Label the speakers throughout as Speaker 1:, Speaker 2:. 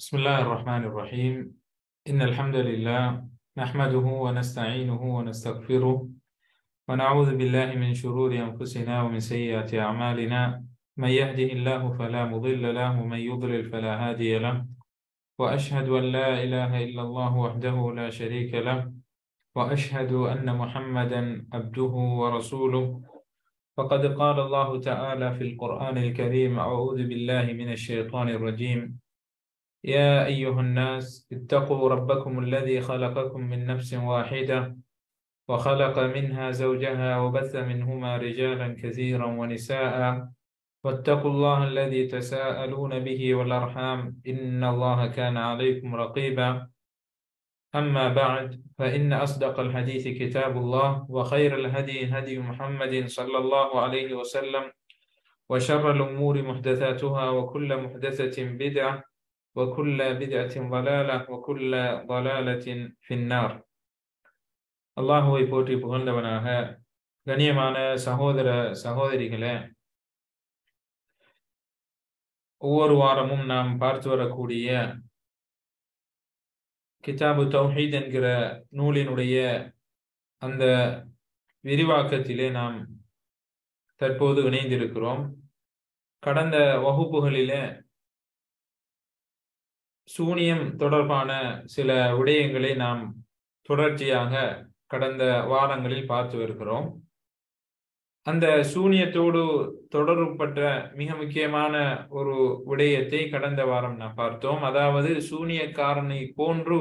Speaker 1: بسم الله الرحمن الرحيم إن الحمد لله نحمده ونستعينه ونستغفره ونعوذ بالله من شرور أنفسنا ومن سيئات أعمالنا من يهده الله فلا مضل له ومن يضلل فلا هادي له وأشهد أن لا إله إلا الله وحده لا شريك له وأشهد أن محمدا عبده ورسوله فقد قال الله تعالى في القرآن الكريم أعوذ بالله من الشيطان الرجيم يا أيها الناس اتقوا ربكم الذي خلقكم من نفس واحدة وخلق منها زوجها وبث منهما رجالا كثيرا ونساء واتقوا الله الذي تساءلون به والأرحام إن الله كان عليكم رقيبا أما بعد فإن أصدق الحديث كتاب الله وخير الهدي هدي محمد صلى الله عليه وسلم وشر الأمور محدثاتها وكل محدثة بدعة وكل بدعة ضلالة وكل ضلالة في النار அல்லாஹுவை போற்றி புகழ்ந்தவனாக கண்ணியமான சகோதர சகோதரிகளே ஒவ்வொரு வாரமும் நாம் பார்த்து வரக்கூடிய கிதாபு தௌஹீத் என்கிற நூலினுடைய அந்த விரிவாக்கத்திலே நாம் தற்போது இணைந்திருக்கிறோம் கடந்த வகுப்புகளிலே சூனியம் தொடர்பான சில விடயங்களை நாம் தொடர்ச்சியாக கடந்த வாரங்களில் பார்த்து வருகிறோம் அந்த சூனியத்தோடு தொடர்புபட்ட மிக முக்கியமான ஒரு விடயத்தை கடந்த வாரம் நாம் பார்த்தோம் அதாவது சூனியக்காரனை போன்று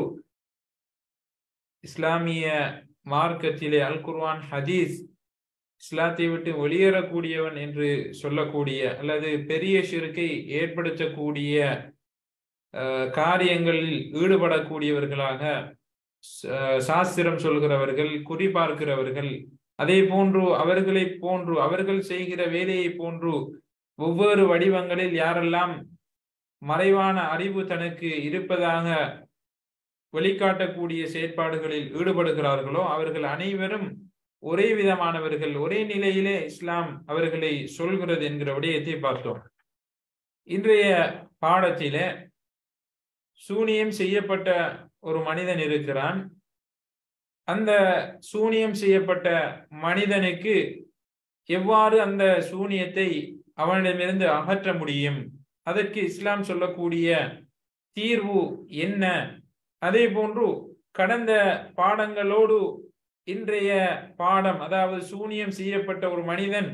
Speaker 1: இஸ்லாமிய மார்க்கத்திலே அல் குர்வான் ஹதீஸ் இஸ்லாத்தை விட்டு வெளியேறக்கூடியவன் என்று சொல்லக்கூடிய அல்லது பெரிய சிறுக்கை ஏற்படுத்தக்கூடிய காரியங்களில் ஈடுபடக்கூடியவர்களாக சாஸ்திரம் சொல்கிறவர்கள் குறி பார்க்கிறவர்கள் அதே போன்று அவர்களை போன்று அவர்கள் செய்கிற வேலையை போன்று ஒவ்வொரு வடிவங்களில் யாரெல்லாம் மறைவான அறிவு தனக்கு இருப்பதாக வெளிக்காட்டக்கூடிய செயற்பாடுகளில் ஈடுபடுகிறார்களோ அவர்கள் அனைவரும் ஒரே விதமானவர்கள் ஒரே நிலையிலே இஸ்லாம் அவர்களை சொல்கிறது என்கிற விடயத்தை பார்த்தோம் இன்றைய பாடத்திலே சூனியம் செய்யப்பட்ட ஒரு மனிதன் இருக்கிறான் அந்த சூனியம் செய்யப்பட்ட மனிதனுக்கு எவ்வாறு அந்த சூனியத்தை அவனிடமிருந்து அகற்ற முடியும் அதற்கு இஸ்லாம் சொல்லக்கூடிய தீர்வு என்ன அதே போன்று கடந்த பாடங்களோடு இன்றைய பாடம் அதாவது சூனியம் செய்யப்பட்ட ஒரு மனிதன்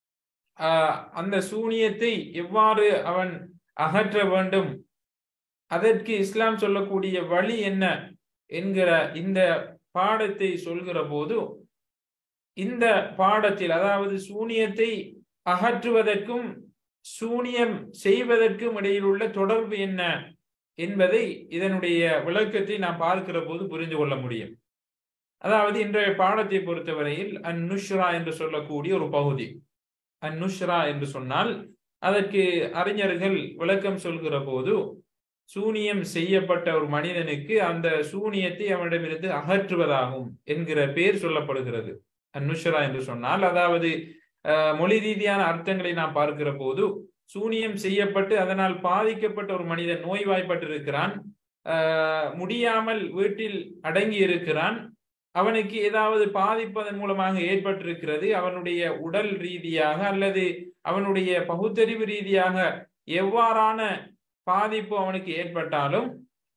Speaker 1: அந்த சூனியத்தை எவ்வாறு அவன் அகற்ற வேண்டும் அதற்கு இஸ்லாம் சொல்லக்கூடிய வழி என்ன என்கிற இந்த பாடத்தை சொல்கிற போது இந்த பாடத்தில் அதாவது சூனியத்தை அகற்றுவதற்கும் சூனியம் செய்வதற்கும் இடையில் உள்ள தொடர்பு என்ன என்பதை இதனுடைய விளக்கத்தை நாம் பார்க்கிற போது புரிந்து கொள்ள முடியும் அதாவது இன்றைய பாடத்தை பொறுத்தவரையில் அந்நுஷ்ரா என்று சொல்லக்கூடிய ஒரு பகுதி அந்நுஷ்ரா என்று சொன்னால் அதற்கு அறிஞர்கள் விளக்கம் சொல்கிற போது சூனியம் செய்யப்பட்ட ஒரு மனிதனுக்கு அந்த சூனியத்தை அவனிடமிருந்து அகற்றுவதாகும் என்கிற பெயர் சொல்லப்படுகிறது அனுஷரா என்று சொன்னால் அதாவது மொழி ரீதியான அர்த்தங்களை நாம் பார்க்கிற போது சூனியம் செய்யப்பட்டு அதனால் பாதிக்கப்பட்ட ஒரு மனிதன் நோய்வாய்ப்பட்டிருக்கிறான் முடியாமல் வீட்டில் அடங்கி இருக்கிறான் அவனுக்கு ஏதாவது பாதிப்பதன் மூலமாக ஏற்பட்டிருக்கிறது அவனுடைய உடல் ரீதியாக அல்லது அவனுடைய பகுத்தறிவு ரீதியாக எவ்வாறான பாதிப்பு அவனுக்கு ஏற்பட்டாலும்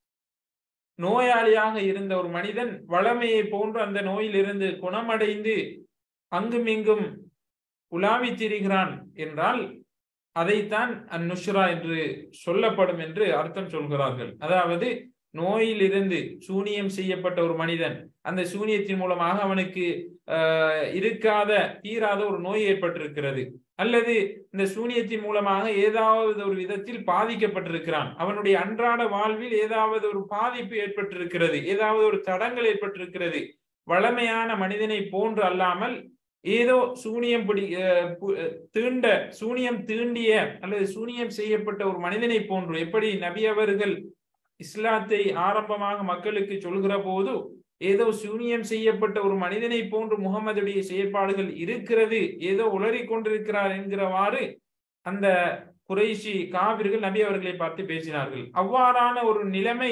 Speaker 1: நோயாளியாக இருந்த ஒரு மனிதன் வளமையை போன்று அந்த நோயிலிருந்து குணமடைந்து அங்குமிங்கும் உலாவி திரிகிறான் என்றால் அதைத்தான் அந்நுஷ்ரா என்று சொல்லப்படும் என்று அர்த்தம் சொல்கிறார்கள் அதாவது நோயிலிருந்து சூனியம் செய்யப்பட்ட ஒரு மனிதன் அந்த சூனியத்தின் மூலமாக அவனுக்கு இருக்காத தீராத ஒரு நோய் ஏற்பட்டிருக்கிறது அல்லது இந்த சூனியத்தின் மூலமாக ஏதாவது ஒரு விதத்தில் பாதிக்கப்பட்டிருக்கிறான் அவனுடைய அன்றாட வாழ்வில் ஏதாவது ஒரு பாதிப்பு ஏற்பட்டிருக்கிறது ஏதாவது ஒரு தடங்கள் ஏற்பட்டிருக்கிறது வளமையான மனிதனை போன்று அல்லாமல் ஏதோ சூனியம் பிடி தீண்ட சூனியம் தீண்டிய அல்லது சூனியம் செய்யப்பட்ட ஒரு மனிதனை போன்று எப்படி நபி அவர்கள் இஸ்லாத்தை ஆரம்பமாக மக்களுக்கு சொல்கிற போது ஏதோ சூனியம் செய்யப்பட்ட ஒரு மனிதனை போன்று முகமதுடைய செயற்பாடுகள் இருக்கிறது ஏதோ உளறி கொண்டிருக்கிறார் என்கிறவாறு அந்த குறைஷி காவிர்கள் நபி அவர்களை பார்த்து பேசினார்கள் அவ்வாறான ஒரு நிலைமை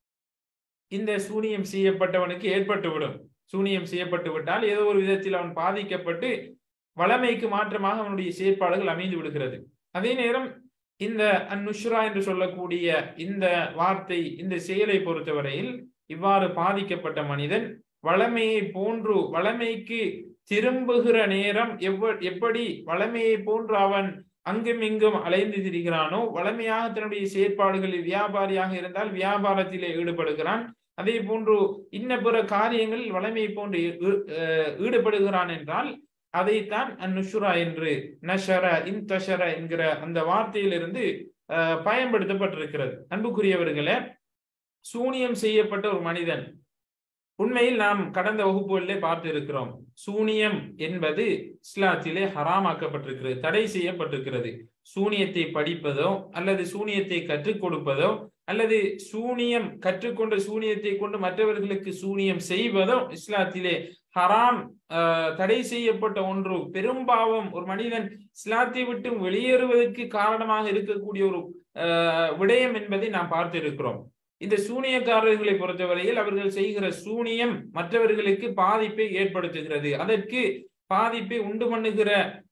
Speaker 1: இந்த சூனியம் செய்யப்பட்டவனுக்கு ஏற்பட்டுவிடும் சூனியம் செய்யப்பட்டு விட்டால் ஏதோ ஒரு விதத்தில் அவன் பாதிக்கப்பட்டு வளமைக்கு மாற்றமாக அவனுடைய செயற்பாடுகள் அமைந்து விடுகிறது அதே நேரம் இந்த அந்நுஷ்ரா என்று சொல்லக்கூடிய இந்த வார்த்தை இந்த செயலை பொறுத்தவரையில் இவ்வாறு பாதிக்கப்பட்ட மனிதன் வளமையை போன்று வளமைக்கு திரும்புகிற நேரம் எவ்வ எப்படி வளமையை போன்று அவன் அங்கும் இங்கும் அலைந்து திரிகிறானோ வளமையாக தன்னுடைய செயற்பாடுகளில் வியாபாரியாக இருந்தால் வியாபாரத்திலே ஈடுபடுகிறான் அதே போன்று இன்ன பிற காரியங்களில் வளமையை போன்று ஈடுபடுகிறான் என்றால் அதைத்தான் அந்நுஷுரா என்று நஷர இன்தஷர என்கிற அந்த வார்த்தையிலிருந்து பயன்படுத்தப்பட்டிருக்கிறது அன்புக்குரியவர்களே சூனியம் செய்யப்பட்ட ஒரு மனிதன் உண்மையில் நாம் கடந்த வகுப்புகளிலே பார்த்து இருக்கிறோம் சூனியம் என்பது இஸ்லாத்திலே ஹராமாக்கப்பட்டிருக்கிறது தடை செய்யப்பட்டிருக்கிறது சூனியத்தை படிப்பதோ அல்லது சூனியத்தை கற்றுக் கொடுப்பதோ அல்லது சூனியம் கற்றுக்கொண்ட சூனியத்தை கொண்டு மற்றவர்களுக்கு சூனியம் செய்வதோ இஸ்லாத்திலே ஹராம் தடை செய்யப்பட்ட ஒன்று பெரும்பாவம் ஒரு மனிதன் இஸ்லாத்தை விட்டு வெளியேறுவதற்கு காரணமாக இருக்கக்கூடிய ஒரு விடயம் என்பதை நாம் பார்த்து இருக்கிறோம் இந்த சூனியக்காரர்களை பொறுத்தவரையில் அவர்கள் செய்கிற சூனியம் மற்றவர்களுக்கு பாதிப்பை ஏற்படுத்துகிறது அதற்கு பாதிப்பை உண்டு பண்ணுகிற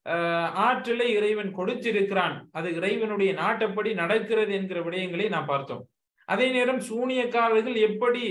Speaker 1: ஆற்றலை இறைவன் கொடுத்திருக்கிறான் அது இறைவனுடைய நாட்டப்படி நடக்கிறது என்கிற விடயங்களை நாம் பார்த்தோம் அதே நேரம் சூனியக்காரர்கள் எப்படி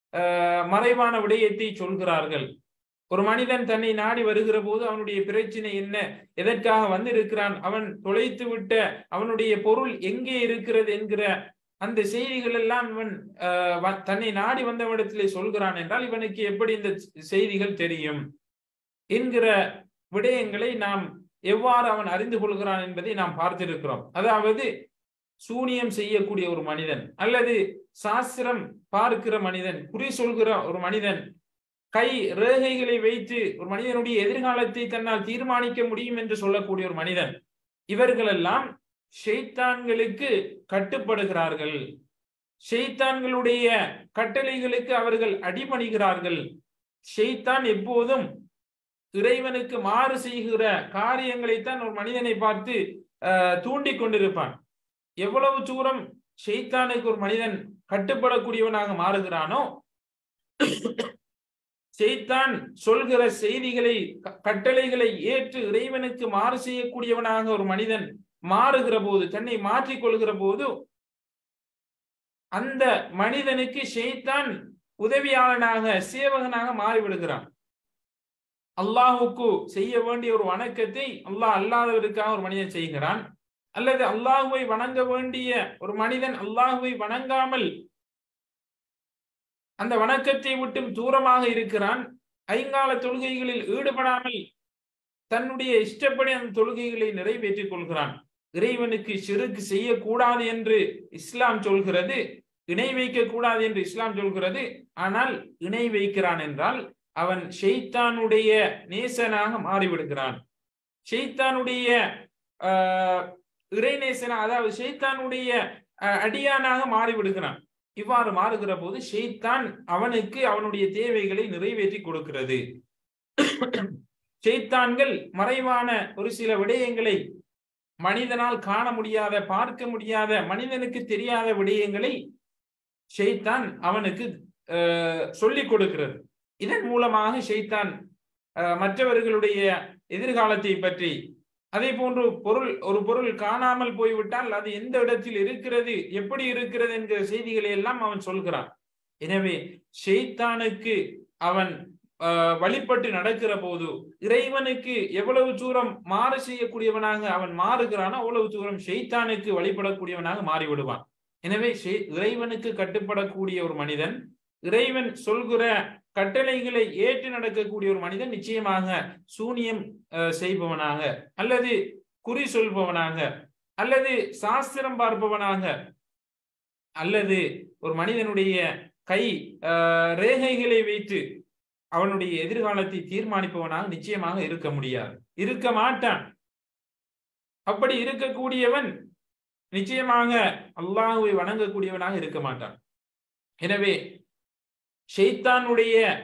Speaker 1: மறைவான விடயத்தை சொல்கிறார்கள் ஒரு மனிதன் தன்னை நாடி வருகிற போது அவனுடைய பிரச்சனை என்ன எதற்காக வந்திருக்கிறான் அவன் தொலைத்து விட்ட அவனுடைய பொருள் எங்கே இருக்கிறது என்கிற அந்த செய்திகள் எல்லாம் இவன் தன்னை நாடி வந்தவனிடத்திலே சொல்கிறான் என்றால் இவனுக்கு எப்படி இந்த செய்திகள் தெரியும் என்கிற விடயங்களை நாம் எவ்வாறு அவன் அறிந்து கொள்கிறான் என்பதை நாம் பார்த்திருக்கிறோம் அதாவது சூனியம் செய்யக்கூடிய ஒரு மனிதன் அல்லது சாஸ்திரம் பார்க்கிற மனிதன் குறி சொல்கிற ஒரு மனிதன் கை ரேகைகளை வைத்து ஒரு மனிதனுடைய எதிர்காலத்தை தன்னால் தீர்மானிக்க முடியும் என்று சொல்லக்கூடிய ஒரு மனிதன் இவர்களெல்லாம் ஷெய்தான்களுக்கு கட்டுப்படுகிறார்கள் ஷெய்தான்களுடைய கட்டளைகளுக்கு அவர்கள் அடிபணிகிறார்கள் ஷெய்தான் எப்போதும் இறைவனுக்கு மாறு செய்கிற காரியங்களைத்தான் ஒரு மனிதனை பார்த்து தூண்டி கொண்டிருப்பான் எவ்வளவு தூரம் ஷெய்தானுக்கு ஒரு மனிதன் கட்டுப்படக்கூடியவனாக மாறுகிறானோ செய்தான் சொல்கிற செய்திகளை கட்டளைகளை ஏற்று இறைவனுக்கு மாறு செய்யக்கூடியவனாக ஒரு மனிதன் மாறுகிற போது தன்னை மாற்றிக் கொள்கிற போது அந்த மனிதனுக்கு ஷெய்தான் உதவியாளனாக சேவகனாக மாறிவிடுகிறான் அல்லாஹுக்கு செய்ய வேண்டிய ஒரு வணக்கத்தை அல்லாஹ் அல்லாதவருக்காக ஒரு மனிதன் செய்கிறான் அல்லது அல்லாஹுவை வணங்க வேண்டிய ஒரு மனிதன் அல்லாஹுவை வணங்காமல் அந்த வணக்கத்தை விட்டும் தூரமாக இருக்கிறான் ஐங்கால தொழுகைகளில் ஈடுபடாமல் தன்னுடைய இஷ்டப்படி அந்த தொழுகைகளை நிறைவேற்றிக் கொள்கிறான் இறைவனுக்கு சிறுக்கு செய்யக்கூடாது என்று இஸ்லாம் சொல்கிறது இணை வைக்க கூடாது என்று இஸ்லாம் சொல்கிறது ஆனால் இணை வைக்கிறான் என்றால் அவன் ஷெய்தானுடைய நேசனாக மாறிவிடுகிறான் ஷெய்தானுடைய இறைநேசனா அதாவது ஷெய்தானுடைய அடியானாக மாறிவிடுகிறான் இவ்வாறு மாறுகிற போது ஷெய்தான் அவனுக்கு அவனுடைய தேவைகளை நிறைவேற்றி கொடுக்கிறது ஷெய்தான்கள் மறைவான ஒரு சில விடயங்களை மனிதனால் காண முடியாத பார்க்க முடியாத மனிதனுக்கு தெரியாத விடயங்களை ஷெய்தான் அவனுக்கு சொல்லிக் கொடுக்கிறது இதன் மூலமாக ஷெய்தான் மற்றவர்களுடைய எதிர்காலத்தை பற்றி அதே போன்று பொருள் ஒரு பொருள் காணாமல் போய்விட்டால் அது எந்த இடத்தில் இருக்கிறது எப்படி இருக்கிறது என்கிற செய்திகளை எல்லாம் அவன் சொல்கிறான் எனவே ஷெய்தானுக்கு அவன் வழிபட்டு நடக்கிற போது இறைவனுக்கு எவ்வளவு தூரம் மாறு செய்யக்கூடியவனாக அவன் மாறுகிறானோ அவ்வளவு தூரம் ஷெய்தானுக்கு வழிபடக்கூடியவனாக மாறிவிடுவான் எனவே இறைவனுக்கு கட்டுப்படக்கூடிய ஒரு மனிதன் இறைவன் சொல்கிற கட்டளைகளை ஏற்று நடக்கக்கூடிய ஒரு மனிதன் நிச்சயமாக சூனியம் செய்பவனாக அல்லது குறி சொல்பவனாக அல்லது சாஸ்திரம் பார்ப்பவனாக அல்லது ஒரு மனிதனுடைய கை ரேகைகளை வைத்து அவனுடைய எதிர்காலத்தை தீர்மானிப்பவனாக நிச்சயமாக இருக்க முடியாது இருக்க மாட்டான் அப்படி இருக்கக்கூடியவன் நிச்சயமாக அல்லாஹுவை வணங்கக்கூடியவனாக இருக்க மாட்டான் எனவே ஷெய்தானுடைய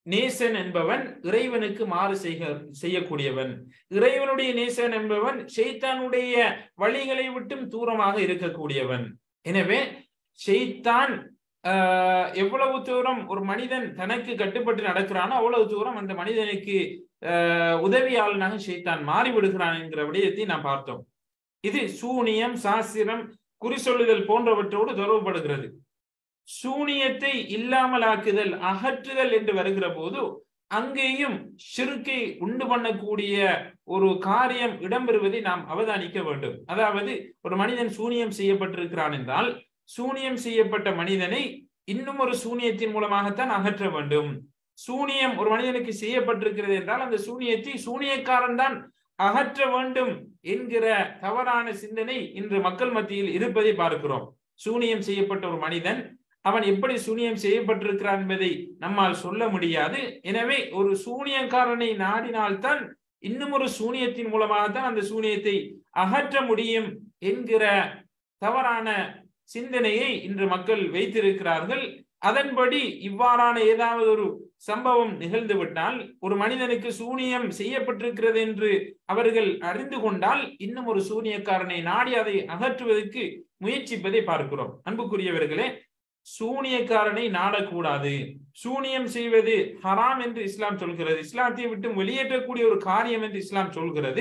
Speaker 1: நேசன் என்பவன் இறைவனுக்கு மாறு செய்க செய்யக்கூடியவன் இறைவனுடைய நேசன் என்பவன் ஷெய்தானுடைய வழிகளை விட்டும் தூரமாக இருக்கக்கூடியவன் எனவே ஷெய்தான் ஆஹ் எவ்வளவு தூரம் ஒரு மனிதன் தனக்கு கட்டுப்பட்டு நடக்கிறானோ அவ்வளவு தூரம் அந்த மனிதனுக்கு ஆஹ் உதவியாளனாக ஷெய்தான் மாறிவிடுகிறான் என்கிற விடயத்தை நாம் பார்த்தோம் இது சூனியம் சாஸ்திரம் குறி சொல்லுதல் போன்றவற்றோடு தொடர்புபடுகிறது சூனியத்தை இல்லாமலாக்குதல் அகற்றுதல் என்று வருகிற போது அங்கேயும் ஷிருக்கை உண்டு பண்ணக்கூடிய ஒரு காரியம் இடம்பெறுவதை நாம் அவதானிக்க வேண்டும் அதாவது ஒரு மனிதன் சூனியம் செய்யப்பட்டிருக்கிறான் என்றால் சூனியம் செய்யப்பட்ட மனிதனை இன்னும் ஒரு சூனியத்தின் மூலமாகத்தான் அகற்ற வேண்டும் சூனியம் ஒரு மனிதனுக்கு செய்யப்பட்டிருக்கிறது என்றால் அந்த சூனியத்தை சூனியக்காரன் தான் அகற்ற வேண்டும் என்கிற தவறான சிந்தனை இன்று மக்கள் மத்தியில் இருப்பதை பார்க்கிறோம் சூனியம் செய்யப்பட்ட ஒரு மனிதன் அவன் எப்படி சூனியம் செய்யப்பட்டிருக்கிறான் என்பதை நம்மால் சொல்ல முடியாது எனவே ஒரு சூனியக்காரனை நாடினால்தான் இன்னும் ஒரு சூனியத்தின் மூலமாகத்தான் அந்த சூனியத்தை அகற்ற முடியும் என்கிற தவறான சிந்தனையை இன்று மக்கள் வைத்திருக்கிறார்கள் அதன்படி இவ்வாறான ஏதாவது ஒரு சம்பவம் நிகழ்ந்து விட்டால் ஒரு மனிதனுக்கு சூனியம் செய்யப்பட்டிருக்கிறது என்று அவர்கள் அறிந்து கொண்டால் இன்னும் ஒரு சூனியக்காரனை நாடி அதை அகற்றுவதற்கு முயற்சிப்பதை பார்க்கிறோம் அன்புக்குரியவர்களே சூனியக்காரனை நாடக்கூடாது சூனியம் செய்வது ஹராம் என்று இஸ்லாம் சொல்கிறது இஸ்லாத்தை விட்டு வெளியேற்றக்கூடிய ஒரு காரியம் என்று இஸ்லாம் சொல்கிறது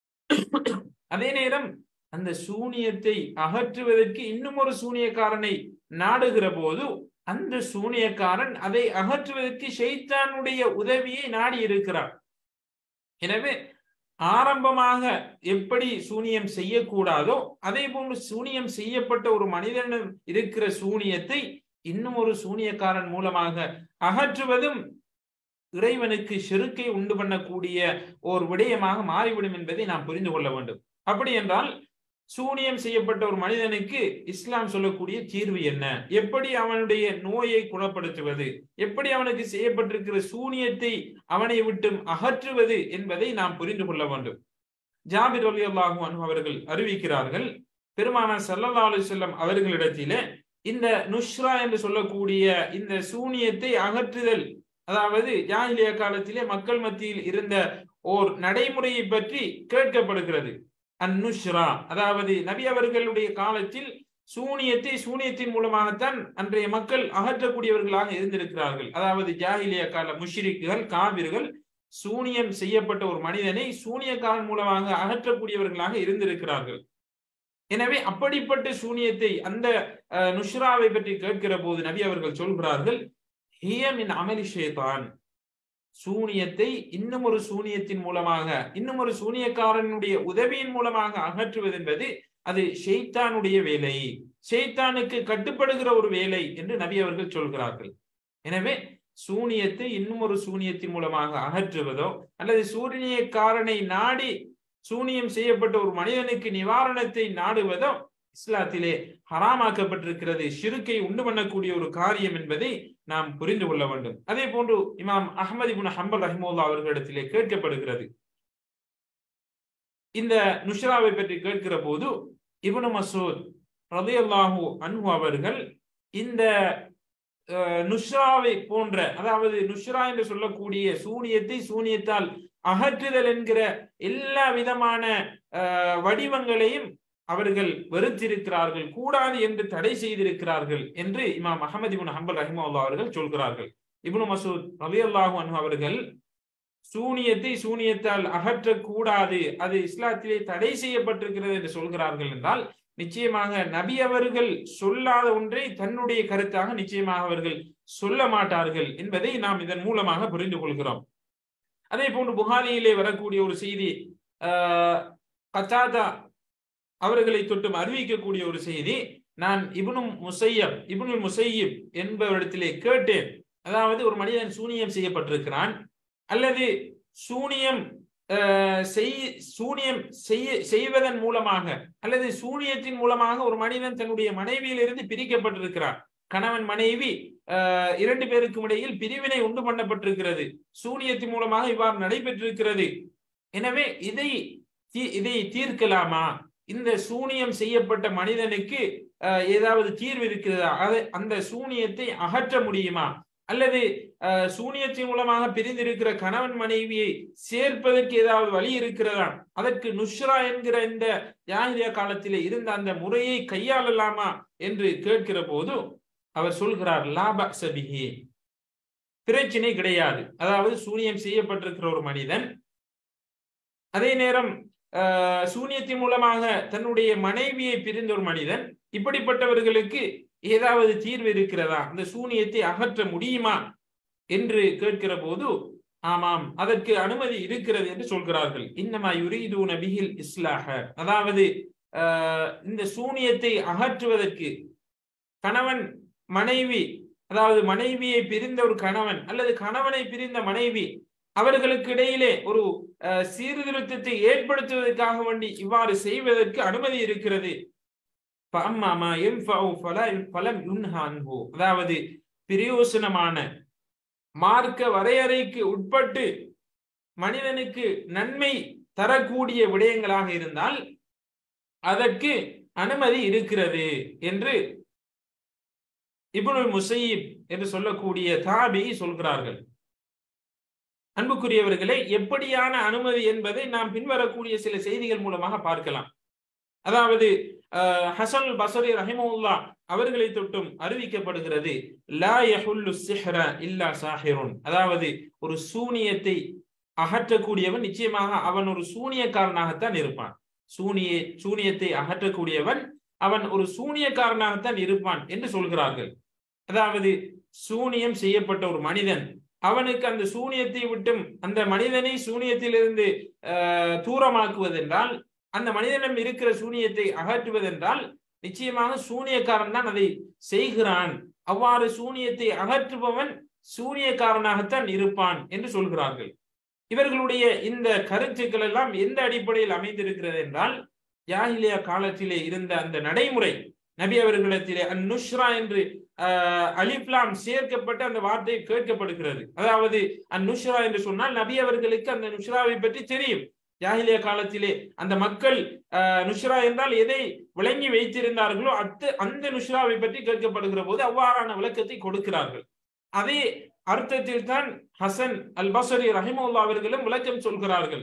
Speaker 1: அதே நேரம் அந்த சூனியத்தை அகற்றுவதற்கு இன்னும் ஒரு சூனியக்காரனை நாடுகிற போது அந்த சூனியக்காரன் அதை அகற்றுவதற்கு ஷெய்தானுடைய உதவியை நாடி இருக்கிறார் எனவே ஆரம்பமாக எப்படி சூனியம் செய்யக்கூடாதோ அதே போன்று சூனியம் செய்யப்பட்ட ஒரு மனிதனிடம் இருக்கிற சூனியத்தை இன்னும் ஒரு சூனியக்காரன் மூலமாக அகற்றுவதும் இறைவனுக்கு செருக்கை உண்டு பண்ணக்கூடிய ஒரு விடயமாக மாறிவிடும் என்பதை நாம் புரிந்து கொள்ள வேண்டும் அப்படி என்றால் சூனியம் செய்யப்பட்ட ஒரு மனிதனுக்கு இஸ்லாம் சொல்லக்கூடிய தீர்வு என்ன எப்படி அவனுடைய நோயை குணப்படுத்துவது எப்படி அவனுக்கு செய்யப்பட்டிருக்கிற சூனியத்தை அவனை விட்டு அகற்றுவது என்பதை நாம் புரிந்து கொள்ள வேண்டும் ஜாபிர் அலி அல்லாஹூ அனு அவர்கள் அறிவிக்கிறார்கள் பெருமானார் சல்லல்லா அலி செல்லம் அவர்களிடத்திலே இந்த நுஷ்ரா என்று சொல்லக்கூடிய இந்த சூனியத்தை அகற்றுதல் அதாவது ஜாகிலிய காலத்திலே மக்கள் மத்தியில் இருந்த ஓர் நடைமுறையை பற்றி கேட்கப்படுகிறது அந்நுஷ்ரா அதாவது நபி அவர்களுடைய காலத்தில் சூனியத்தை சூனியத்தின் மூலமாகத்தான் அன்றைய மக்கள் அகற்றக்கூடியவர்களாக இருந்திருக்கிறார்கள் அதாவது ஜாகிலிய கால முஷ்ரிக்குகள் காவிர்கள் சூனியம் செய்யப்பட்ட ஒரு மனிதனை சூனியக்காரன் மூலமாக அகற்றக்கூடியவர்களாக இருந்திருக்கிறார்கள் எனவே அப்படிப்பட்ட சூனியத்தை அந்த நுஷ்ராவை பற்றி கேட்கிற போது நபி அவர்கள் சொல்கிறார்கள் ஹியமின் அமலி ஷேதான் சூனியத்தை இன்னும் ஒரு சூனியத்தின் மூலமாக இன்னும் ஒரு சூனியக்காரனுடைய உதவியின் மூலமாக அகற்றுவது என்பது அது ஷெய்தானுடைய வேலை ஷெய்தானுக்கு கட்டுப்படுகிற ஒரு வேலை என்று நபி அவர்கள் சொல்கிறார்கள் எனவே சூனியத்தை இன்னும் ஒரு சூனியத்தின் மூலமாக அகற்றுவதோ அல்லது சூரியக்காரனை நாடி சூனியம் செய்யப்பட்ட ஒரு மனிதனுக்கு நிவாரணத்தை நாடுவதோ இஸ்லாத்திலே ஹராமாக்கப்பட்டிருக்கிறது ஷிருக்கை உண்டு பண்ணக்கூடிய ஒரு காரியம் என்பதை நாம் புரிந்து கொள்ள வேண்டும் அதே போன்று இமாம் அஹமது இபுன் ஹம்பல் ரஹிமுல்லா அவர்களிடத்திலே கேட்கப்படுகிறது இந்த நுஷ்ராவை பற்றி கேட்கிற போது இபுனு மசூத் ரதையல்லாஹூ அன்ஹு அவர்கள் இந்த நுஷ்ராவை போன்ற அதாவது நுஷ்ரா என்று சொல்லக்கூடிய சூனியத்தை சூனியத்தால் அகற்றுதல் என்கிற எல்லா விதமான வடிவங்களையும் அவர்கள் வெறுத்திருக்கிறார்கள் கூடாது என்று தடை செய்திருக்கிறார்கள் என்று இமாம் அகமது இபுன் ஹம்பல் ரஹிமுல்லா அவர்கள் சொல்கிறார்கள் இபுனு மசூத் ரவி அல்லாஹூ அவர்கள் சூனியத்தை சூனியத்தால் அகற்றக்கூடாது அது இஸ்லாத்திலே தடை செய்யப்பட்டிருக்கிறது என்று சொல்கிறார்கள் என்றால் நிச்சயமாக நபி அவர்கள் சொல்லாத ஒன்றை தன்னுடைய கருத்தாக நிச்சயமாக அவர்கள் சொல்ல மாட்டார்கள் என்பதை நாம் இதன் மூலமாக புரிந்து கொள்கிறோம் அதே போன்று புகாரியிலே வரக்கூடிய ஒரு செய்தி ஆஹ் கத்தாதா அவர்களை தொட்டும் அறிவிக்கக்கூடிய ஒரு செய்தி நான் இபுனும் முசையப் இபுனுல் முசையப் என்பவரிடத்திலே கேட்டேன் அதாவது ஒரு மனிதன் சூனியம் செய்யப்பட்டிருக்கிறான் அல்லது சூனியம் செய் சூனியம் செய்ய செய்வதன் மூலமாக அல்லது சூனியத்தின் மூலமாக ஒரு மனிதன் தன்னுடைய மனைவியிலிருந்து பிரிக்கப்பட்டிருக்கிறார் கணவன் மனைவி இரண்டு பேருக்கும் இடையில் பிரிவினை உண்டு பண்ணப்பட்டிருக்கிறது சூனியத்தின் மூலமாக இவ்வாறு நடைபெற்றிருக்கிறது எனவே இதை இதை தீர்க்கலாமா இந்த சூனியம் செய்யப்பட்ட மனிதனுக்கு ஏதாவது தீர்வு இருக்கிறதா அதை அந்த சூனியத்தை அகற்ற முடியுமா அல்லது சூனியத்தின் மூலமாக பிரிந்திருக்கிற கணவன் மனைவியை சேர்ப்பதற்கு ஏதாவது வழி இருக்கிறதா அதற்கு நுஷ்ரா என்கிற இந்த யாகிரியா காலத்திலே இருந்த அந்த முறையை கையாளலாமா என்று கேட்கிற போது அவர் சொல்கிறார் லாப சபிகி பிரச்சனை கிடையாது அதாவது சூனியம் செய்யப்பட்டிருக்கிற ஒரு மனிதன் அதே நேரம் சூனியத்தின் மூலமாக தன்னுடைய மனைவியை பிரிந்த ஒரு மனிதன் இப்படிப்பட்டவர்களுக்கு ஏதாவது தீர்வு இருக்கிறதா அந்த சூனியத்தை அகற்ற முடியுமா என்று கேட்கிற போது ஆமாம் அதற்கு அனுமதி இருக்கிறது என்று சொல்கிறார்கள் இன்னமா யுரீது நபிகில் இஸ்லாஹ அதாவது இந்த சூனியத்தை அகற்றுவதற்கு கணவன் மனைவி அதாவது மனைவியை பிரிந்த ஒரு கணவன் அல்லது கணவனை பிரிந்த மனைவி அவர்களுக்கு இடையிலே ஒரு சீர்திருத்தத்தை ஏற்படுத்துவதற்காக வேண்டி இவ்வாறு செய்வதற்கு அனுமதி இருக்கிறது அதாவது பிரயோசனமான மார்க்க வரையறைக்கு உட்பட்டு மனிதனுக்கு நன்மை தரக்கூடிய விடயங்களாக இருந்தால் அதற்கு அனுமதி இருக்கிறது என்று இபுனுல் முசையீப் என்று சொல்லக்கூடிய தாபி சொல்கிறார்கள் அன்புக்குரியவர்களே எப்படியான அனுமதி என்பதை நாம் பின்வரக்கூடிய சில செய்திகள் மூலமாக பார்க்கலாம் அதாவது ஹசன் பசரி ரஹிமுல்லா அவர்களை தொட்டும் அறிவிக்கப்படுகிறது லா யஹுல்லு சிஹ்ர இல்லா சாஹிருன் அதாவது ஒரு சூனியத்தை அகற்றக்கூடியவன் நிச்சயமாக அவன் ஒரு சூனியக்காரனாகத்தான் இருப்பான் சூனிய சூனியத்தை அகற்றக்கூடியவன் அவன் ஒரு சூனியக்காரனாகத்தான் இருப்பான் என்று சொல்கிறார்கள் அதாவது சூனியம் செய்யப்பட்ட ஒரு மனிதன் அவனுக்கு அந்த சூனியத்தை விட்டும் அந்த மனிதனை சூனியத்திலிருந்து தூரமாக்குவதென்றால் அந்த மனிதனிடம் இருக்கிற சூனியத்தை அகற்றுவதென்றால் நிச்சயமாக சூனியக்காரன் தான் அதை செய்கிறான் அவ்வாறு சூனியத்தை அகற்றுபவன் சூனியக்காரனாகத்தான் இருப்பான் என்று சொல்கிறார்கள் இவர்களுடைய இந்த கருத்துக்கள் எல்லாம் எந்த அடிப்படையில் அமைந்திருக்கிறது என்றால் யாஹிலியா காலத்திலே இருந்த அந்த நடைமுறை நபி அவர்களிடத்திலே அந்நுஷ்ரா என்று அலிப்லாம் சேர்க்கப்பட்ட அந்த வார்த்தை கேட்கப்படுகிறது அதாவது அந்நுஷ்ரா என்று சொன்னால் நபி அவர்களுக்கு அந்த நுஷ்ராவை பற்றி தெரியும் ஜாகிலிய காலத்திலே அந்த மக்கள் நுஷ்ரா என்றால் எதை விளங்கி வைத்திருந்தார்களோ அத்து அந்த நுஷ்ராவை பற்றி கேட்கப்படுகிற போது அவ்வாறான விளக்கத்தை கொடுக்கிறார்கள் அதே அர்த்தத்தில் தான் ஹசன் அல் பசரி ரஹிமுல்லா அவர்களும் விளக்கம் சொல்கிறார்கள்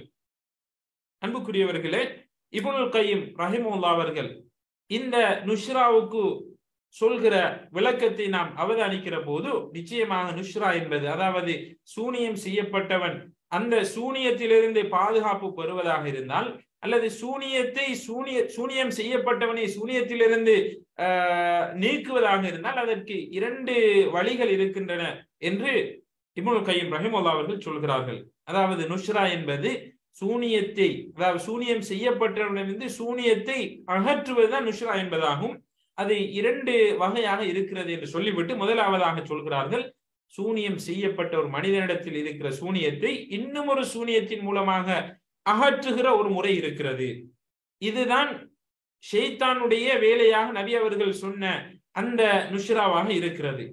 Speaker 1: அன்புக்குரியவர்களே இபுனுல் கையும் ரஹிமுல்லா அவர்கள் இந்த நுஷ்ராவுக்கு சொல்கிற விளக்கத்தை நாம் அவதானிக்கிற போது நிச்சயமாக நுஷ்ரா என்பது அதாவது சூனியம் செய்யப்பட்டவன் அந்த சூனியத்திலிருந்து பாதுகாப்பு பெறுவதாக இருந்தால் அல்லது சூனியத்தை சூனிய சூனியம் செய்யப்பட்டவனை சூனியத்திலிருந்து நீக்குவதாக இருந்தால் அதற்கு இரண்டு வழிகள் இருக்கின்றன என்று இப்னுல் கையம் ரஹிமுல்லா அவர்கள் சொல்கிறார்கள் அதாவது நுஷ்ரா என்பது சூனியத்தை அதாவது சூனியம் செய்யப்பட்டவனிலிருந்து சூனியத்தை அகற்றுவதுதான் நுஷ்ரா என்பதாகும் அது இரண்டு வகையாக இருக்கிறது என்று சொல்லிவிட்டு முதலாவதாக சொல்கிறார்கள் சூனியம் செய்யப்பட்ட ஒரு மனிதனிடத்தில் இருக்கிற சூனியத்தை இன்னும் ஒரு சூனியத்தின் மூலமாக அகற்றுகிற ஒரு முறை இருக்கிறது இதுதான் ஷெய்தானுடைய வேலையாக நபி அவர்கள் சொன்ன அந்த நுஷ்ராவாக இருக்கிறது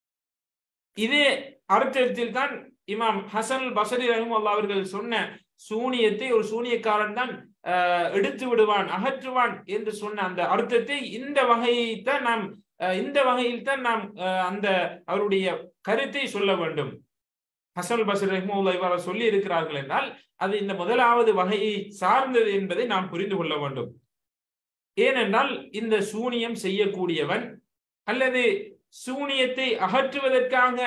Speaker 1: இதே அர்த்தத்தில் தான் இமாம் ஹசன் பசரி ரஹிம் அவர்கள் சொன்ன சூனியத்தை ஒரு சூனியக்காரன் தான் எடுத்து விடுவான் அகற்றுவான் என்று சொன்ன அந்த அர்த்தத்தை இந்த வகையை தான் நாம் இந்த வகையில் தான் நாம் அந்த அவருடைய கருத்தை சொல்ல வேண்டும் ஹசன் பசர் ரஹ்முல்லா இவ்வாறு சொல்லி இருக்கிறார்கள் என்றால் அது இந்த முதலாவது வகையை சார்ந்தது என்பதை நாம் புரிந்து கொள்ள வேண்டும் ஏனென்றால் இந்த சூனியம் செய்யக்கூடியவன் அல்லது சூனியத்தை அகற்றுவதற்காக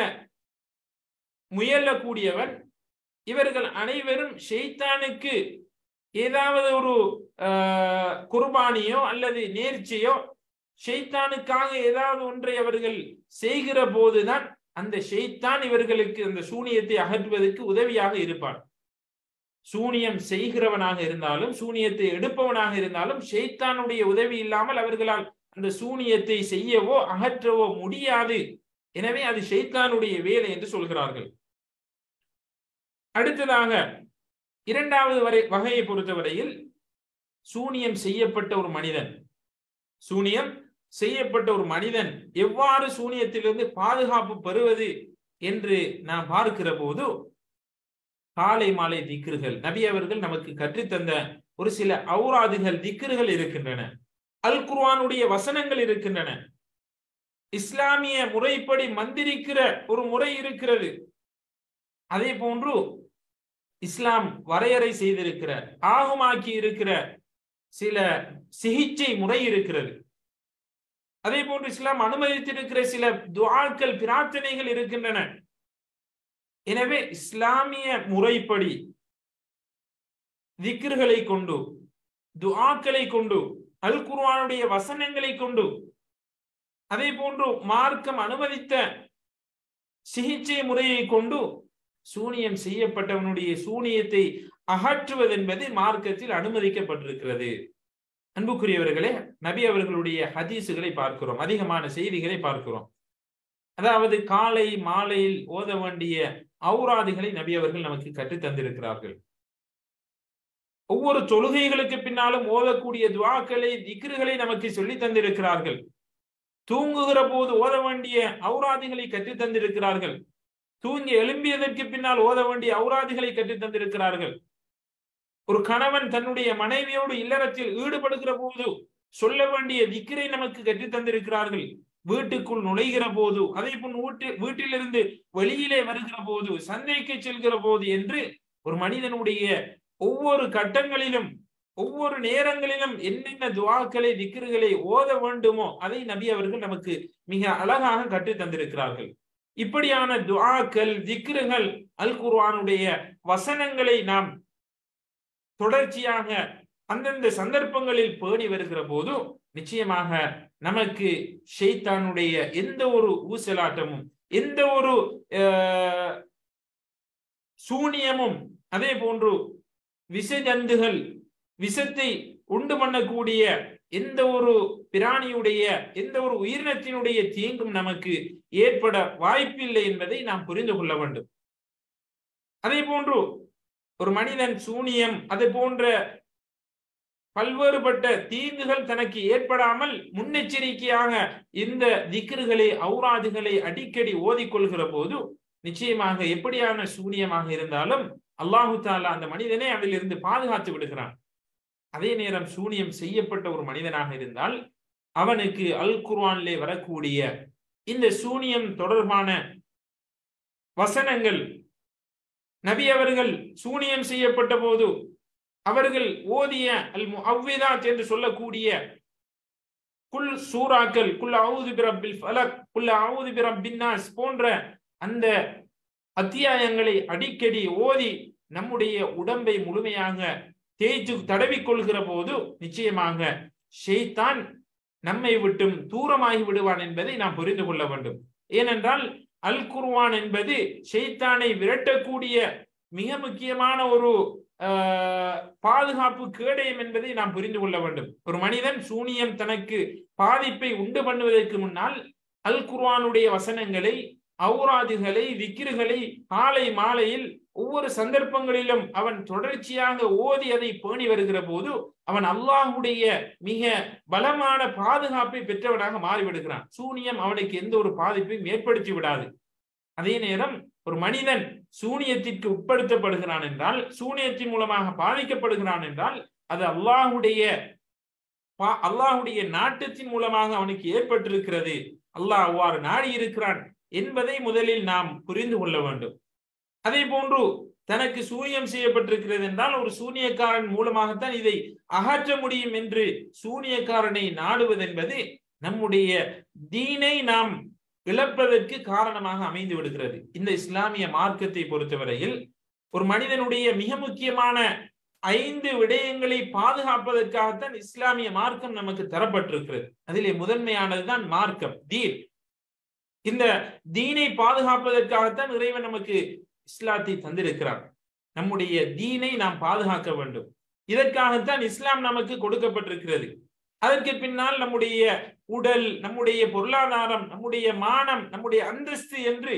Speaker 1: முயலக்கூடியவன் இவர்கள் அனைவரும் ஷெய்தானுக்கு ஏதாவது ஒரு குர்பானியோ அல்லது நேர்ச்சியோ ஷெய்தானுக்காக ஏதாவது ஒன்றை அவர்கள் செய்கிற போதுதான் அந்த ஷெய்தான் இவர்களுக்கு அந்த சூனியத்தை அகற்றுவதற்கு உதவியாக இருப்பான் சூனியம் செய்கிறவனாக இருந்தாலும் சூனியத்தை எடுப்பவனாக இருந்தாலும் ஷெய்தானுடைய உதவி இல்லாமல் அவர்களால் அந்த சூனியத்தை செய்யவோ அகற்றவோ முடியாது எனவே அது ஷெய்தானுடைய வேலை என்று சொல்கிறார்கள் அடுத்ததாக இரண்டாவது வரை வகையை பொறுத்தவரையில் சூனியம் செய்யப்பட்ட ஒரு மனிதன் சூனியம் செய்யப்பட்ட ஒரு மனிதன் எவ்வாறு சூனியத்திலிருந்து பாதுகாப்பு பெறுவது என்று நாம் பார்க்கிற போது காலை மாலை திக்ருகள் நபி அவர்கள் நமக்கு கற்றுத்தந்த ஒரு சில ஔராதுகள் திக்ருகள் இருக்கின்றன அல் குர்வானுடைய வசனங்கள் இருக்கின்றன இஸ்லாமிய முறைப்படி மந்திரிக்கிற ஒரு முறை இருக்கிறது அதே போன்று இஸ்லாம் வரையறை செய்திருக்கிற ஆகுமாக்கி இருக்கிற சில சிகிச்சை முறை இருக்கிறது அதே போன்று இஸ்லாம் அனுமதித்திருக்கிற சில துவாக்கள் பிரார்த்தனைகள் இருக்கின்றன எனவே இஸ்லாமிய முறைப்படி திக்ர்களை கொண்டு துஆக்களை கொண்டு அல் குர்ஆனுடைய வசனங்களை கொண்டு அதே போன்று மார்க்கம் அனுமதித்த சிகிச்சை முறையை கொண்டு சூனியம் செய்யப்பட்டவனுடைய சூனியத்தை அகற்றுவது என்பது மார்க்கத்தில் அனுமதிக்கப்பட்டிருக்கிறது அன்புக்குரியவர்களே நபி அவர்களுடைய ஹதீசுகளை பார்க்கிறோம் அதிகமான செய்திகளை பார்க்கிறோம் அதாவது காலை மாலையில் ஓத வேண்டிய ஔராதிகளை நபி அவர்கள் நமக்கு கற்றுத் தந்திருக்கிறார்கள் ஒவ்வொரு தொழுகைகளுக்கு பின்னாலும் ஓதக்கூடிய துவாக்களை திக்ருகளை நமக்கு சொல்லி தந்திருக்கிறார்கள் தூங்குகிற போது ஓத வேண்டிய ஔராதிகளை கற்றுத் தந்திருக்கிறார்கள் தூங்கி எழும்பியதற்கு பின்னால் ஓத வேண்டிய ஔராதிகளை கற்றுத் தந்திருக்கிறார்கள் ஒரு கணவன் தன்னுடைய மனைவியோடு இல்லறத்தில் ஈடுபடுகிற போது சொல்ல வேண்டிய திக்கரை நமக்கு கற்றுத் தந்திருக்கிறார்கள் வீட்டுக்குள் நுழைகிற போது அதே போல் வீட்டு வீட்டிலிருந்து வெளியிலே வருகிற போது சந்தைக்கு செல்கிற போது என்று ஒரு மனிதனுடைய ஒவ்வொரு கட்டங்களிலும் ஒவ்வொரு நேரங்களிலும் என்னென்ன துவாக்களை திக்ருகளை ஓத வேண்டுமோ அதை நபி அவர்கள் நமக்கு மிக அழகாக கற்றுத் தந்திருக்கிறார்கள் இப்படியான துவாக்கள் திக்ருகள் அல் குர்ஆனுடைய வசனங்களை நாம் தொடர்ச்சியாக அந்தந்த சந்தர்ப்பங்களில் பேணி வருகிற போது நிச்சயமாக நமக்கு ஷெய்தானுடைய எந்த ஒரு ஊசலாட்டமும் எந்த ஒரு சூனியமும் அதே போன்று விஷஜந்துகள் விஷத்தை உண்டு பண்ணக்கூடிய எந்த ஒரு பிராணியுடைய எந்த ஒரு உயிரினத்தினுடைய தீங்கும் நமக்கு ஏற்பட வாய்ப்பில்லை என்பதை நாம் புரிந்து கொள்ள வேண்டும் அதே போன்று ஒரு மனிதன் சூனியம் அது போன்ற பல்வேறுபட்ட தீங்குகள் தனக்கு ஏற்படாமல் முன்னெச்சரிக்கையாக இந்த திக்ருகளை ஔராதுகளை அடிக்கடி ஓதிக்கொள்கிற போது நிச்சயமாக எப்படியான சூனியமாக இருந்தாலும் அல்லாஹு தாலா அந்த மனிதனை அதில் இருந்து பாதுகாத்து விடுகிறான் அதே நேரம் சூனியம் செய்யப்பட்ட ஒரு மனிதனாக இருந்தால் அவனுக்கு அல் குர்வானிலே வரக்கூடிய இந்த சூனியம் தொடர்பான வசனங்கள் நபி அவர்கள் சூனியம் செய்யப்பட்ட போது அவர்கள் ஓதிய அல் அவ்விதாத் என்று சொல்லக்கூடிய குல் சூறாக்கள் குல் அவுது பிரபில் ஃபலக் குல் அவுது பிரபின்னாஸ் போன்ற அந்த அத்தியாயங்களை அடிக்கடி ஓதி நம்முடைய உடம்பை முழுமையாக தேய்த்து தடவிக்கொள்கிற போது நிச்சயமாக ஷெய்தான் நம்மை விட்டும் தூரமாகி விடுவான் என்பதை நாம் புரிந்து கொள்ள வேண்டும் ஏனென்றால் அல் குர்வான் என்பது ஷெய்தானை விரட்டக்கூடிய மிக முக்கியமான ஒரு பாதுகாப்பு கேடயம் என்பதை நாம் புரிந்து கொள்ள வேண்டும் ஒரு மனிதன் சூனியம் தனக்கு பாதிப்பை உண்டு பண்ணுவதற்கு முன்னால் அல் குர்வானுடைய வசனங்களை ஔராதுகளை விக்கிர்களை காலை மாலையில் ஒவ்வொரு சந்தர்ப்பங்களிலும் அவன் தொடர்ச்சியாக ஓதி அதை பேணி வருகிற போது அவன் அல்லாஹுடைய மிக பலமான பாதுகாப்பை பெற்றவனாக மாறிவிடுகிறான் சூனியம் அவனுக்கு எந்த ஒரு பாதிப்பையும் ஏற்படுத்தி விடாது அதே நேரம் ஒரு மனிதன் சூனியத்திற்கு உட்படுத்தப்படுகிறான் என்றால் சூனியத்தின் மூலமாக பாதிக்கப்படுகிறான் என்றால் அது அல்லாஹுடைய அல்லாஹுடைய நாட்டத்தின் மூலமாக அவனுக்கு ஏற்பட்டிருக்கிறது அல்லாஹ் அவ்வாறு நாடி இருக்கிறான் என்பதை முதலில் நாம் புரிந்து கொள்ள வேண்டும் அதே போன்று தனக்கு சூனியம் செய்யப்பட்டிருக்கிறது என்றால் ஒரு சூனியக்காரன் மூலமாகத்தான் இதை அகற்ற முடியும் என்று சூனியக்காரனை நாடுவது என்பது நம்முடைய தீனை நாம் இழப்பதற்கு காரணமாக அமைந்து விடுகிறது இந்த இஸ்லாமிய மார்க்கத்தை பொறுத்தவரையில் ஒரு மனிதனுடைய மிக முக்கியமான ஐந்து விடயங்களை பாதுகாப்பதற்காகத்தான் இஸ்லாமிய மார்க்கம் நமக்கு தரப்பட்டிருக்கிறது அதிலே முதன்மையானதுதான் மார்க்கம் தீன் இந்த தீனை பாதுகாப்பதற்காகத்தான் இறைவன் நமக்கு இஸ்லாத்தை தந்திருக்கிறார் நம்முடைய தீனை நாம் பாதுகாக்க வேண்டும் இதற்காகத்தான் இஸ்லாம் நமக்கு கொடுக்கப்பட்டிருக்கிறது அதற்கு பின்னால் நம்முடைய உடல் நம்முடைய பொருளாதாரம் நம்முடைய மானம் நம்முடைய அந்தஸ்து என்று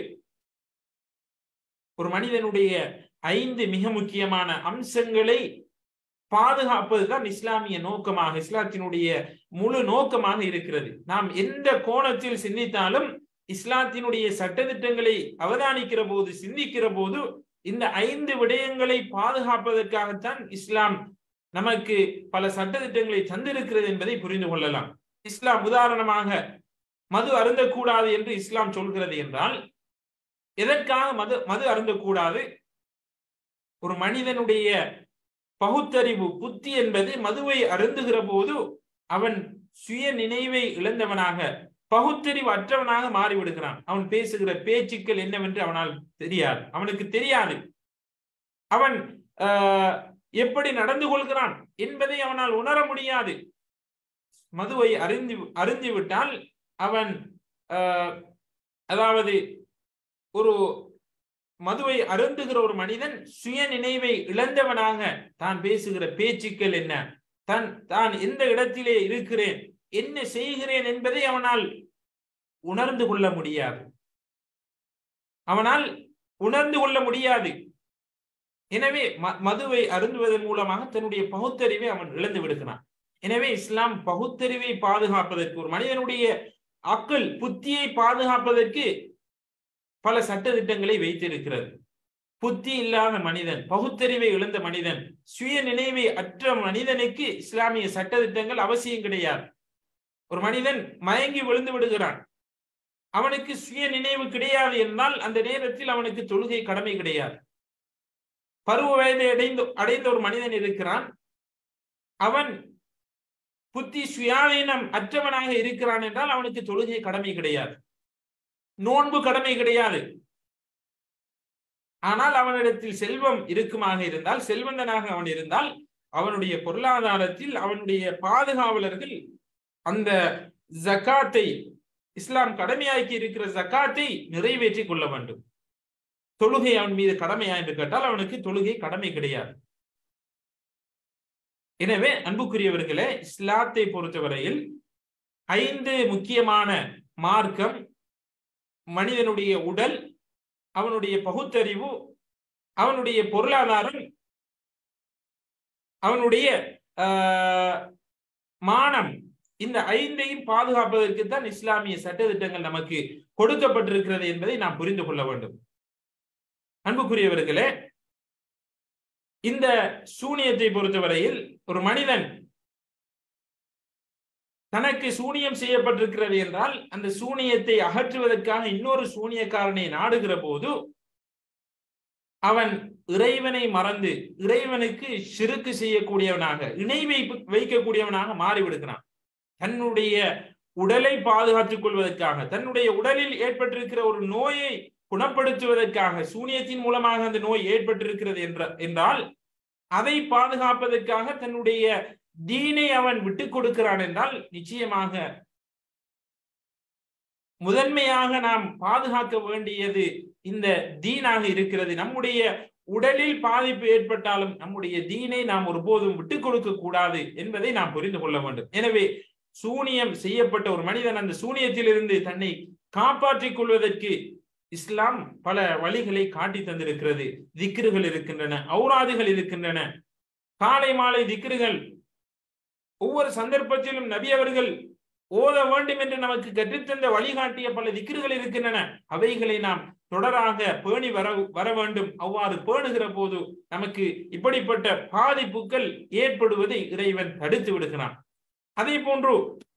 Speaker 1: ஒரு மனிதனுடைய ஐந்து மிக முக்கியமான அம்சங்களை பாதுகாப்பதுதான் இஸ்லாமிய நோக்கமாக இஸ்லாத்தினுடைய முழு நோக்கமாக இருக்கிறது நாம் எந்த கோணத்தில் சிந்தித்தாலும் இஸ்லாத்தினுடைய சட்டத்திட்டங்களை அவதானிக்கிற போது சிந்திக்கிற போது இந்த ஐந்து விடயங்களை பாதுகாப்பதற்காகத்தான் இஸ்லாம் நமக்கு பல சட்டத்திட்டங்களை தந்திருக்கிறது என்பதை புரிந்து கொள்ளலாம் இஸ்லாம் உதாரணமாக மது அருந்தக்கூடாது என்று இஸ்லாம் சொல்கிறது என்றால் எதற்காக மது மது அருந்தக்கூடாது ஒரு மனிதனுடைய பகுத்தறிவு புத்தி என்பது மதுவை அருந்துகிற போது அவன் சுய நினைவை இழந்தவனாக பகுத்தறிவு அற்றவனாக மாறிவிடுகிறான் அவன் பேசுகிற பேச்சுக்கள் என்னவென்று அவனால் தெரியாது அவனுக்கு தெரியாது அவன் எப்படி நடந்து கொள்கிறான் என்பதை அவனால் உணர முடியாது மதுவை அறிந்து அருந்திவிட்டால் அவன் அதாவது ஒரு மதுவை அருந்துகிற ஒரு மனிதன் சுய நினைவை இழந்தவனாக தான் பேசுகிற பேச்சுக்கள் என்ன தான் தான் எந்த இடத்திலே இருக்கிறேன் என்ன செய்கிறேன் என்பதை அவனால் உணர்ந்து கொள்ள முடியாது அவனால் உணர்ந்து கொள்ள முடியாது எனவே மதுவை அருந்துவதன் மூலமாக தன்னுடைய பகுத்தறிவை அவன் இழந்து விடுகிறான் எனவே இஸ்லாம் பகுத்தறிவை பாதுகாப்பதற்கு ஒரு மனிதனுடைய அக்கள் புத்தியை பாதுகாப்பதற்கு பல சட்ட திட்டங்களை வைத்திருக்கிறது புத்தி இல்லாத மனிதன் பகுத்தறிவை இழந்த மனிதன் சுய நினைவை அற்ற மனிதனுக்கு இஸ்லாமிய சட்ட திட்டங்கள் அவசியம் கிடையாது ஒரு மனிதன் மயங்கி விழுந்து விடுகிறான் அவனுக்கு சுய நினைவு கிடையாது என்றால் அந்த நேரத்தில் அவனுக்கு தொழுகை கடமை கிடையாது பருவ வயதை அடைந்து அடைந்த ஒரு மனிதன் இருக்கிறான் அவன் புத்தி சுயாதீனம் அற்றவனாக இருக்கிறான் என்றால் அவனுக்கு தொழுகை கடமை கிடையாது நோன்பு கடமை கிடையாது ஆனால் அவனிடத்தில் செல்வம் இருக்குமாக இருந்தால் செல்வந்தனாக அவன் இருந்தால் அவனுடைய பொருளாதாரத்தில் அவனுடைய பாதுகாவலர்கள் அந்த ஜக்காத்தை இஸ்லாம் கடமையாக்கி இருக்கிற ஜக்காத்தை நிறைவேற்றி கொள்ள வேண்டும் தொழுகை அவன் மீது கடமையா என்று கேட்டால் அவனுக்கு தொழுகை கடமை கிடையாது எனவே அன்புக்குரியவர்களே இஸ்லாத்தை பொறுத்தவரையில் ஐந்து முக்கியமான மார்க்கம் மனிதனுடைய உடல் அவனுடைய பகுத்தறிவு அவனுடைய பொருளாதாரம் அவனுடைய மானம் இந்த ஐந்தையும் பாதுகாப்பதற்கு தான் இஸ்லாமிய சட்டத்திட்டங்கள் நமக்கு கொடுக்கப்பட்டிருக்கிறது என்பதை நாம் புரிந்து கொள்ள வேண்டும் அன்புக்குரியவர்களே இந்த சூனியத்தை பொறுத்தவரையில் ஒரு மனிதன் தனக்கு சூனியம் செய்யப்பட்டிருக்கிறது என்றால் அந்த சூனியத்தை அகற்றுவதற்காக இன்னொரு சூனியக்காரனை நாடுகிற போது அவன் இறைவனை மறந்து இறைவனுக்கு சிறுக்கு செய்யக்கூடியவனாக இணை வைப்பு வைக்கக்கூடியவனாக மாறிவிடுகிறான் தன்னுடைய உடலை பாதுகாத்துக் கொள்வதற்காக தன்னுடைய உடலில் ஏற்பட்டிருக்கிற ஒரு நோயை குணப்படுத்துவதற்காக சூனியத்தின் மூலமாக அந்த நோய் ஏற்பட்டிருக்கிறது என்ற என்றால் அதை பாதுகாப்பதற்காக தன்னுடைய தீனை அவன் விட்டுக் கொடுக்கிறான் என்றால் நிச்சயமாக முதன்மையாக நாம் பாதுகாக்க வேண்டியது இந்த தீனாக இருக்கிறது நம்முடைய உடலில் பாதிப்பு ஏற்பட்டாலும் நம்முடைய தீனை நாம் ஒருபோதும் விட்டுக் கொடுக்க கூடாது என்பதை நாம் புரிந்து கொள்ள வேண்டும் எனவே சூனியம் செய்யப்பட்ட ஒரு மனிதன் அந்த சூனியத்திலிருந்து தன்னை காப்பாற்றிக் கொள்வதற்கு இஸ்லாம் பல வழிகளை காட்டி தந்திருக்கிறது திக்ருகள் இருக்கின்றன ஔராதுகள் இருக்கின்றன காலை மாலை திக்ருகள் ஒவ்வொரு சந்தர்ப்பத்திலும் நபி அவர்கள் ஓத வேண்டும் என்று நமக்கு கற்றுத்தந்த வழிகாட்டிய பல திக்ருகள் இருக்கின்றன அவைகளை நாம் தொடராக பேணி வர வர வேண்டும் அவ்வாறு பேணுகிற போது நமக்கு இப்படிப்பட்ட பாதிப்புகள் ஏற்படுவதை இறைவன் தடுத்து விடுகிறான் அதே போன்று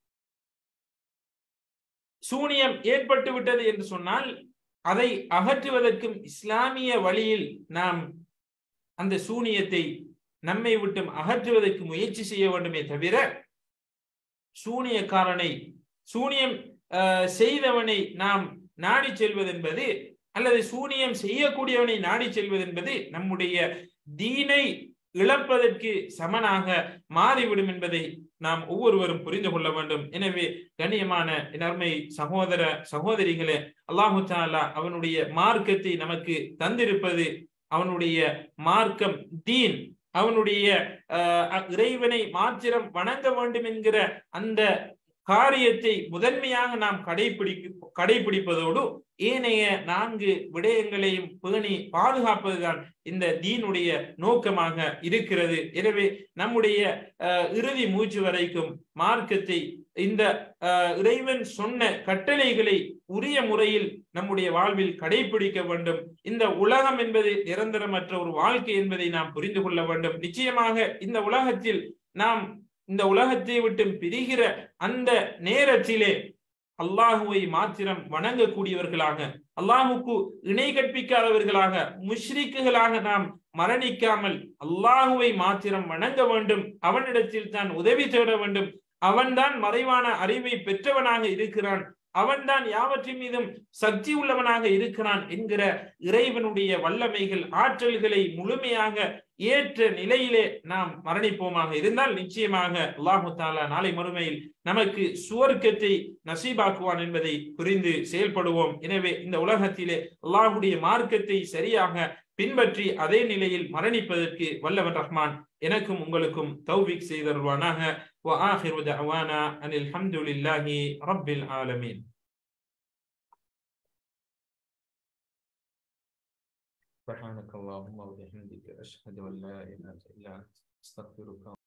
Speaker 1: சூனியம் ஏற்பட்டு விட்டது என்று சொன்னால் அதை அகற்றுவதற்கும் இஸ்லாமிய வழியில் நாம் அந்த சூனியத்தை நம்மை விட்டும் அகற்றுவதற்கு முயற்சி செய்ய வேண்டுமே தவிர சூனியக்காரனை சூனியம் செய்தவனை நாம் நாடி செல்வது என்பது அல்லது சூனியம் செய்யக்கூடியவனை நாடி செல்வது என்பது நம்முடைய தீனை இழப்பதற்கு சமனாக மாறிவிடும் என்பதை நாம் ஒவ்வொருவரும் புரிந்து கொள்ள வேண்டும் எனவே கண்ணியமான நன்மை சகோதர சகோதரிகளே அல்லாஹு தாலா அவனுடைய மார்க்கத்தை நமக்கு தந்திருப்பது அவனுடைய மார்க்கம் தீன் அவனுடைய இறைவனை மாத்திரம் வணங்க வேண்டும் என்கிற அந்த காரியத்தை முதன்மையாக நாம் கடைபிடி கடைபிடிப்பதோடு ஏனைய நான்கு விடயங்களையும் பேணி பாதுகாப்பதுதான் இந்த தீனுடைய நோக்கமாக இருக்கிறது எனவே நம்முடைய இறுதி மூச்சு வரைக்கும் மார்க்கத்தை இந்த இறைவன் சொன்ன கட்டளைகளை உரிய முறையில் நம்முடைய வாழ்வில் கடைபிடிக்க வேண்டும் இந்த உலகம் என்பது நிரந்தரமற்ற ஒரு வாழ்க்கை என்பதை நாம் புரிந்து கொள்ள வேண்டும் நிச்சயமாக இந்த உலகத்தில் நாம் இந்த உலகத்தை விட்டு பிரிகிற அந்த நேரத்திலே அல்லாஹுவை மாத்திரம் வணங்கக்கூடியவர்களாக அல்லாஹுக்கு இணை கற்பிக்காதவர்களாக முஷ்ரிக்குகளாக நாம் மரணிக்காமல் அல்லாஹுவை மாத்திரம் வணங்க வேண்டும் அவனிடத்தில் தான் உதவி தேட வேண்டும் அவன்தான் மறைவான அறிவை பெற்றவனாக இருக்கிறான் அவன்தான் யாவற்றின் மீதும் சக்தி உள்ளவனாக இருக்கிறான் என்கிற இறைவனுடைய வல்லமைகள் ஆற்றல்களை முழுமையாக ஏற்ற நிலையிலே நாம் மரணிப்போமாக இருந்தால் நிச்சயமாக அல்லாஹு தாலா நாளை மறுமையில் நமக்கு சுவர்க்கத்தை நசீபாக்குவான் என்பதை புரிந்து செயல்படுவோம் எனவே இந்த உலகத்திலே அல்லாஹுடைய மார்க்கத்தை சரியாக பின்பற்றி அதே நிலையில் மரணிப்பதற்கு வல்லவன் ரஹ்மான் எனக்கும் உங்களுக்கும் தௌபிக் செய்தருவானாக وآخر دعوانا أن الحمد لله رب العالمين سبحانك اللهم وبحمدك أشهد أن لا إله إلا أنت أستغفرك